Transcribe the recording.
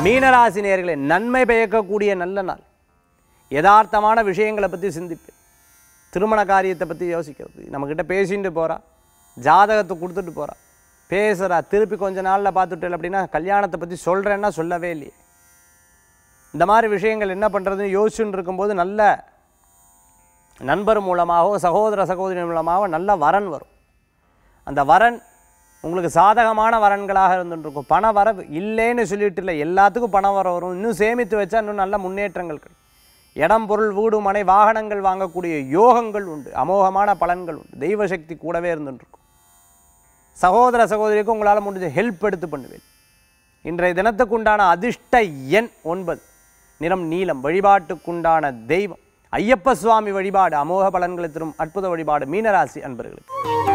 மீனராசி நேயர்களே நன்மை பயக்கக்கூடிய நல்ல நாள் யதார்த்தமான விஷயங்களை பற்றி சிந்திப்பேன் திருமண காரியத்தை பற்றி யோசிக்கிறது நம்மக்கிட்ட பேசிட்டு போகிறா ஜாதகத்தை கொடுத்துட்டு போகிறா பேசுகிறா திருப்பி கொஞ்ச நாளில் பார்த்துட்டு அப்படின்னா கல்யாணத்தை பற்றி சொல்கிறேன்னா சொல்லவே இல்லையே இந்த மாதிரி விஷயங்கள் என்ன பண்ணுறதுன்னு யோசிச்சுட்டு இருக்கும்போது நல்ல நண்பர் மூலமாகவோ சகோதர சகோதரி மூலமாகவோ நல்ல வரன் வரும் அந்த வரன் உங்களுக்கு சாதகமான வரன்களாக இருந்துருக்கும் பண வரவு இல்லைன்னு சொல்லிட்டு இல்லை எல்லாத்துக்கும் பணம் வர வரும் இன்னும் சேமித்து வச்சா இன்னும் நல்ல முன்னேற்றங்கள் கிடைக்கும் இடம் பொருள் வீடு மனை வாகனங்கள் வாங்கக்கூடிய யோகங்கள் உண்டு அமோகமான பலன்கள் உண்டு தெய்வ சக்தி கூடவே இருந்துருக்கும் சகோதர சகோதரிக்கு உங்களால் முடிஞ்ச ஹெல்ப் எடுத்து பண்ணுவேன் இன்றைய தினத்துக்குண்டான அதிர்ஷ்ட எண் ஒன்பது நிறம் நீலம் வழிபாட்டுக்குண்டான தெய்வம் ஐயப்ப சுவாமி வழிபாடு அமோக பலன்களை தரும் அற்புத வழிபாடு மீனராசி அன்பர்களுக்கு